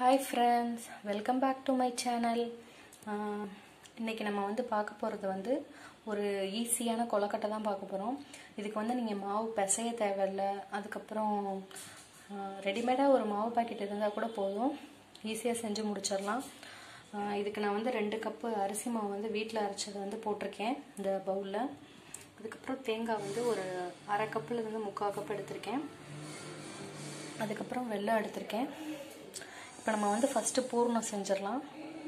hi friends welcome back to my channel இன்றைக்கி நம்ம வந்து பார்க்க போகிறது வந்து ஒரு ஈஸியான கொலக்கட்டை தான் பார்க்க போகிறோம் இதுக்கு வந்து நீங்கள் மாவு பிசைய தேவையில்ல அதுக்கப்புறம் ரெடிமேடாக ஒரு மாவு பாக்கெட் இருந்தால் கூட போதும் ஈஸியாக செஞ்சு முடிச்சிடலாம் ஆஹ் இதுக்கு நான் வந்து ரெண்டு கப்பு அரிசி மாவு வந்து வீட்டில் அரைச்சதை வந்து போட்டிருக்கேன் இந்த பவுலில் அதுக்கப்புறம் தேங்காய் வந்து ஒரு அரை கப்பில் இருந்து முக்கால் கப் எடுத்திருக்கேன் அதுக்கப்புறம் வெல்லம் எடுத்திருக்கேன் இப்போ நம்ம வந்து ஃபஸ்ட்டு பூர்ணம் செஞ்சிடலாம்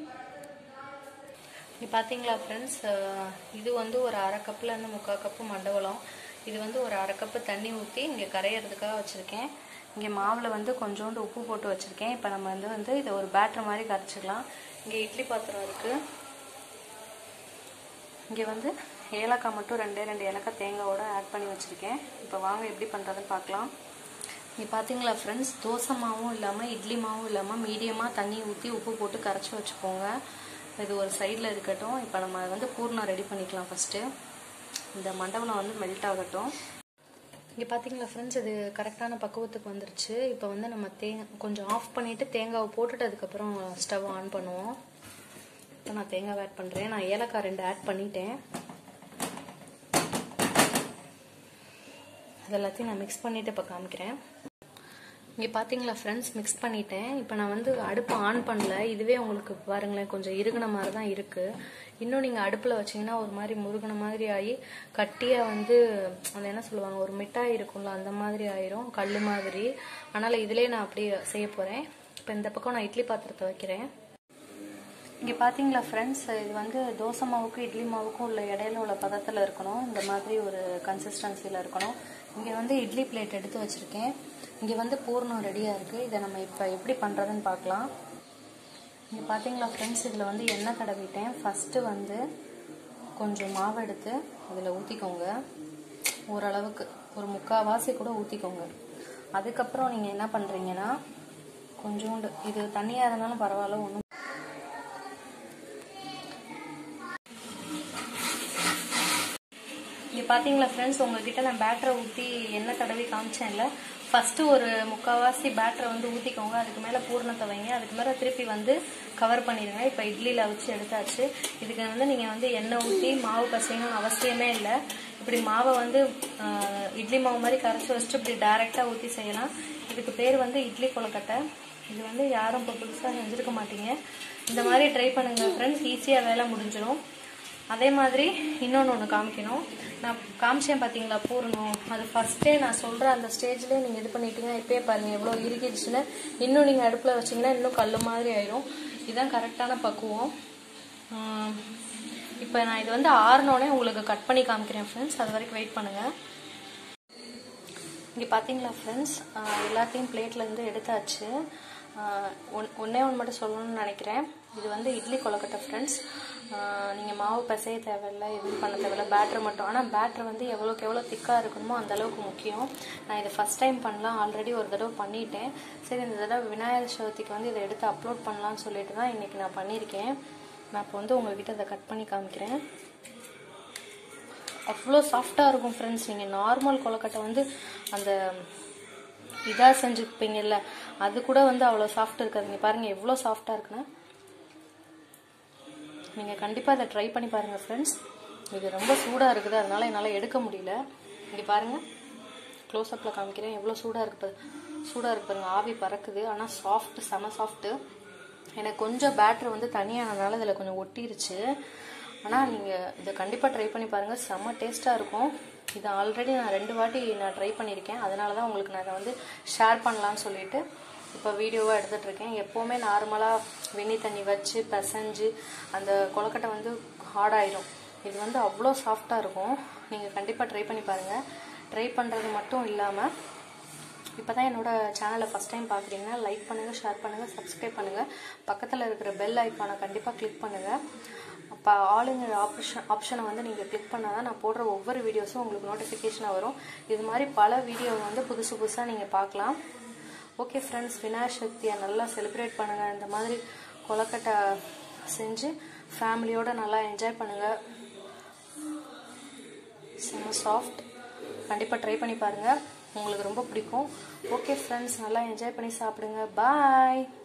இது பார்த்தீங்களா ஃப்ரெண்ட்ஸ் இது வந்து ஒரு அரை கப்பில் இருந்து முக்கால் கப்பு மண்டவளம் இது வந்து ஒரு அரை கப்பு தண்ணி ஊற்றி இங்கே கரையிறதுக்காக வச்சுருக்கேன் இங்கே மாவில் வந்து கொஞ்சோண்டு உப்பு போட்டு வச்சுருக்கேன் இப்போ நம்ம வந்து வந்து இதை ஒரு பேட்டர் மாதிரி கரைச்சிக்கலாம் இங்கே இட்லி பாத்திரம் இருக்குது இங்கே வந்து ஏலக்காய் மட்டும் ரெண்டே ரெண்டு ஏலக்காய் தேங்காவோட ஆட் பண்ணி வச்சுருக்கேன் இப்போ வாங்க எப்படி பண்ணுறதுன்னு பார்க்கலாம் இங்கே பார்த்தீங்களா ஃப்ரெண்ட்ஸ் தோசை மாவும் இல்லாமல் இட்லி மாவும் இல்லாமல் மீடியமாக தண்ணி ஊற்றி உப்பு போட்டு கரைச்சி வச்சுக்கோங்க இது ஒரு சைடில் இருக்கட்டும் இப்போ நம்ம வந்து பூர்ணம் ரெடி பண்ணிக்கலாம் ஃபஸ்ட்டு இந்த மண்டபம் வந்து மெல்ட் ஆகட்டும் இங்கே பார்த்தீங்களா ஃப்ரெண்ட்ஸ் இது கரெக்டான பக்குவத்துக்கு வந்துருச்சு இப்போ வந்து நம்ம தேங்காய் கொஞ்சம் ஆஃப் பண்ணிவிட்டு தேங்காவை போட்டுட்டு அதுக்கப்புறம் ஸ்டவ் ஆன் பண்ணுவோம் இப்போ நான் தேங்காய் ஆட் பண்ணுறேன் நான் ஏலக்காய் ரெண்டு ஆட் பண்ணிட்டேன் அது எல்லாத்தையும் நான் மிக்ஸ் பண்ணிவிட்டு இப்போ காமிக்கிறேன் இங்கே பார்த்தீங்களா ஃப்ரெண்ட்ஸ் மிக்ஸ் பண்ணிட்டேன் இப்போ நான் வந்து அடுப்பு ஆன் பண்ணல இதுவே உங்களுக்கு பாருங்களேன் கொஞ்சம் இறுகின மாதிரி தான் இருக்குது இன்னும் நீங்கள் அடுப்பில் வச்சிங்கன்னா ஒரு மாதிரி முருகின மாதிரி ஆகி கட்டியாக வந்து அது என்ன சொல்லுவாங்க ஒரு மிட்டாய் இருக்கும்ல அந்த மாதிரி ஆயிரும் கல் மாதிரி அதனால் இதிலே நான் அப்படியே செய்ய போகிறேன் இப்போ இந்த பக்கம் நான் இட்லி பாத்திரத்தை வைக்கிறேன் இங்கே பார்த்தீங்களா ஃப்ரெண்ட்ஸ் இது வந்து தோசை மாவுக்கும் இட்லி மாவுக்கும் உள்ள இடையில உள்ள பதத்தில் இருக்கணும் இந்த மாதிரி ஒரு கன்சிஸ்டன்சியில் இருக்கணும் இங்கே வந்து இட்லி பிளேட் எடுத்து வச்சுருக்கேன் இங்கே வந்து பூர்ணம் ரெடியாக இருக்குது இதை நம்ம இப்போ எப்படி பண்ணுறதுன்னு பார்க்கலாம் இங்கே பார்த்தீங்களா ஃப்ரெண்ட்ஸ் இதில் வந்து எண்ணெய் தடவிட்டேன் ஃபஸ்ட்டு வந்து கொஞ்சம் மாவு எடுத்து அதில் ஊற்றிக்கோங்க ஓரளவுக்கு ஒரு முக்கால்வாசி கூட ஊற்றிக்கோங்க அதுக்கப்புறம் நீங்கள் என்ன பண்ணுறீங்கன்னா கொஞ்சோண்டு இது தண்ணியாக இருந்தாலும் பரவாயில்ல ஒன்றும் இங்கே பார்த்தீங்களா ஃப்ரெண்ட்ஸ் உங்ககிட்ட நான் பேட்டரை ஊற்றி எண்ணெய் தடவி காமிச்சேன்ல ஃபஸ்ட்டு ஒரு முக்கால்வாசி பேட்டரை வந்து ஊற்றிக்கோங்க அதுக்கு மேலே பூர்ணத்தை வைங்க அதுக்கு மேலே திருப்பி வந்து கவர் பண்ணிடுங்க இப்போ இட்லியில் வச்சு எடுத்தாச்சு இதுக்கு வந்து நீங்கள் வந்து எண்ணெய் ஊற்றி மாவு பசையணும்னு அவசியமே இல்லை இப்படி மாவை வந்து இட்லி மாவு மாதிரி கரைச்சி வச்சுட்டு இப்படி டைரெக்டாக ஊற்றி செய்யலாம் இதுக்கு பேர் வந்து இட்லி கொலக்கட்டை இது வந்து யாரும் இப்போ புதுசாக செஞ்சுருக்க மாட்டீங்க இந்த மாதிரி ட்ரை பண்ணுங்கள் ஃப்ரெண்ட்ஸ் ஈஸியாக வேலை முடிஞ்சிடும் அதே மாதிரி இன்னொன்று ஒன்று காமிக்கணும் நான் காமிச்சேன் பார்த்தீங்களா பூரணும் அது ஃபஸ்ட்டே நான் சொல்கிற அந்த ஸ்டேஜ்லேயே நீங்கள் இது பண்ணிட்டீங்கன்னா இப்போயே பாருங்கள் எவ்வளோ இறுகிடுச்சுன்னு இன்னும் நீங்கள் அடுப்பில் வச்சிங்கன்னா இன்னும் கல் மாதிரி ஆயிரும் இதுதான் கரெக்டான பக்குவம் இப்போ நான் இது வந்து ஆறுனோடனே உங்களுக்கு கட் பண்ணி காமிக்கிறேன் ஃப்ரெண்ட்ஸ் அது வரைக்கும் வெயிட் பண்ணுங்கள் இங்கே பார்த்தீங்களா ஃப்ரெண்ட்ஸ் எல்லாத்தையும் பிளேட்லேருந்து எடுத்தாச்சு ஒன் ஒன்றே ஒன்று மட்டும் சொல்லணும்னு நினைக்கிறேன் இது வந்து இட்லி கொலக்கட்டை ஃப்ரெண்ட்ஸ் நீங்கள் மாவு பிசைய தேவையில்லை எதுவும் பண்ண தேவையில்ல பேட்டர் மட்டும் ஆனால் பேட்டர் வந்து எவ்வளோக்கு எவ்வளோ திக்காக இருக்கணுமோ அந்த அளவுக்கு முக்கியம் நான் இதை ஃபஸ்ட் டைம் பண்ணலாம் ஆல்ரெடி ஒரு தடவை பண்ணிட்டேன் சரி இந்த தடவை விநாயகர் சதுர்த்திக்கு வந்து இதை எடுத்து அப்லோட் பண்ணலான்னு சொல்லிட்டு தான் இன்றைக்கி நான் பண்ணியிருக்கேன் நான் இப்போ வந்து உங்கள்கிட்ட இதை கட் பண்ணி காமிக்கிறேன் அவ்வளோ சாஃப்டாக இருக்கும் ஃப்ரெண்ட்ஸ் நீங்கள் நார்மல் கொலக்கட்டை வந்து அந்த இதாக செஞ்சுருப்பீங்கல்ல அது கூட வந்து அவ்வளோ சாஃப்ட் இருக்காதுங்க பாருங்கள் எவ்வளோ சாஃப்டாக இருக்குன்னு நீங்கள் கண்டிப்பாக இதை ட்ரை பண்ணி பாருங்கள் ஃப்ரெண்ட்ஸ் இது ரொம்ப சூடாக இருக்குது அதனால் என்னால் எடுக்க முடியல இங்கே பாருங்கள் க்ளோஸ்அப்பில் காமிக்கிறேன் எவ்வளோ சூடாக இருக்குது சூடாக இருக்கு பாருங்க ஆவி பறக்குது ஆனால் சாஃப்ட் செம சாஃப்ட்டு எனக்கு கொஞ்சம் பேட்ரு வந்து தனியானதுனால இதில் கொஞ்சம் ஒட்டிருச்சு ஆனால் நீங்கள் இதை கண்டிப்பாக ட்ரை பண்ணி பாருங்கள் செம்ம டேஸ்ட்டாக இருக்கும் இதை ஆல்ரெடி நான் ரெண்டு வாட்டி நான் ட்ரை பண்ணியிருக்கேன் அதனால தான் உங்களுக்கு நான் இதை வந்து ஷேர் பண்ணலான்னு சொல்லிட்டு இப்போ வீடியோவாக எடுத்துகிட்ருக்கேன் எப்போவுமே நார்மலாக வெந்நி தண்ணி வச்சு பிசைஞ்சு அந்த கொலக்கட்டை வந்து ஹார்டாயிடும் இது வந்து அவ்வளோ சாஃப்டாக இருக்கும் நீங்கள் கண்டிப்பாக ட்ரை பண்ணி பாருங்கள் ட்ரை பண்ணுறது மட்டும் இல்லாமல் இப்போ தான் என்னோடய சேனலை ஃபஸ்ட் டைம் பார்க்குறீங்கன்னா லைக் பண்ணுங்கள் ஷேர் பண்ணுங்கள் சப்ஸ்கிரைப் பண்ணுங்கள் பக்கத்தில் இருக்கிற பெல் ஐக்கானை கண்டிப்பாக கிளிக் பண்ணுங்கள் அப்போ ஆளுங்கிற ஆப்ஷன் ஆப்ஷனை வந்து நீங்கள் கிளிக் பண்ணால் தான் நான் போடுற ஒவ்வொரு வீடியோஸும் உங்களுக்கு நோட்டிஃபிகேஷனாக வரும் இது மாதிரி பல வீடியோவை வந்து புதுசு புதுசாக நீங்கள் பார்க்கலாம் ஓகே ஃப்ரெண்ட்ஸ் விநாயகர் சக்தியை நல்லா செலிப்ரேட் பண்ணுங்கள் இந்த மாதிரி கொலக்கட்டை செஞ்சு ஃபேமிலியோடு நல்லா என்ஜாய் பண்ணுங்கள் செம்ம சாஃப்ட் கண்டிப்பாக ட்ரை பண்ணி பாருங்கள் உங்களுக்கு ரொம்ப பிடிக்கும் ஓகே ஃப்ரெண்ட்ஸ் நல்லா என்ஜாய் பண்ணி சாப்பிடுங்க பாய்